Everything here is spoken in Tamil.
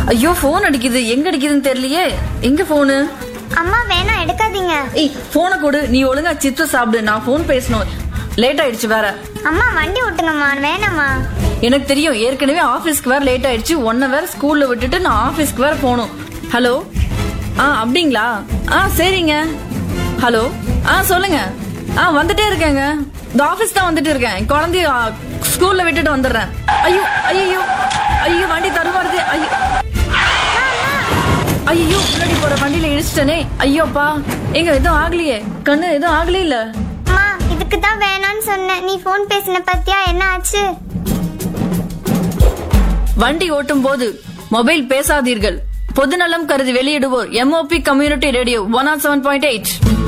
ஐயோ போன் அடிக்குது எங்க அடிக்குதுன்னு தெரியலையே எங்க போனு அம்மா வேணாம் எடுக்காதீங்க ஏய் போனை கொடு நீ ஒழுங்கா சிப்ஸ் சாப்பிடு நான் போன் பேசணும் லேட் ஆயிடுச்சு வேற அம்மா வண்டி ஓட்டுங்கம்மா வேணாம்மா எனக்கு தெரியும் ஏற்கனவே ஆபீஸ்க்கு வேற லேட் ஆயிடுச்சு ஒன்ன வேற ஸ்கூல்ல விட்டுட்டு நான் ஆபீஸ்க்கு வேற போகணும் ஹலோ ஆ அப்படிங்களா ஆ சரிங்க ஹலோ ஆ சொல்லுங்க ஆ வந்துட்டே இருக்கேங்க இந்த ஆபீஸ் தான் வந்துட்டு இருக்கேன் குழந்தைய ஆ, ஸ்கூல்ல விட்டுட்டு வந்துடுறேன் ஐயோ ஐயோ ஐயோ வண்டி தருமாறுது ஐயோ ஐயோ முன்னாடி போற வண்டியில இடிச்சிட்டனே ஐயோப்பா எங்க எதுவும் ஆகலையே கண்ணு எதுவும் ஆகலையே இல்ல அம்மா இதுக்கு தான் வேணான்னு சொன்னேன் நீ ஃபோன் பேசின பத்தியா என்ன ஆச்சு வண்டி ஓட்டும் போது மொபைல் பேசாதீர்கள் பொதுநலம் கருதி வெளியிடுவோர் MOP community radio one R seven point eight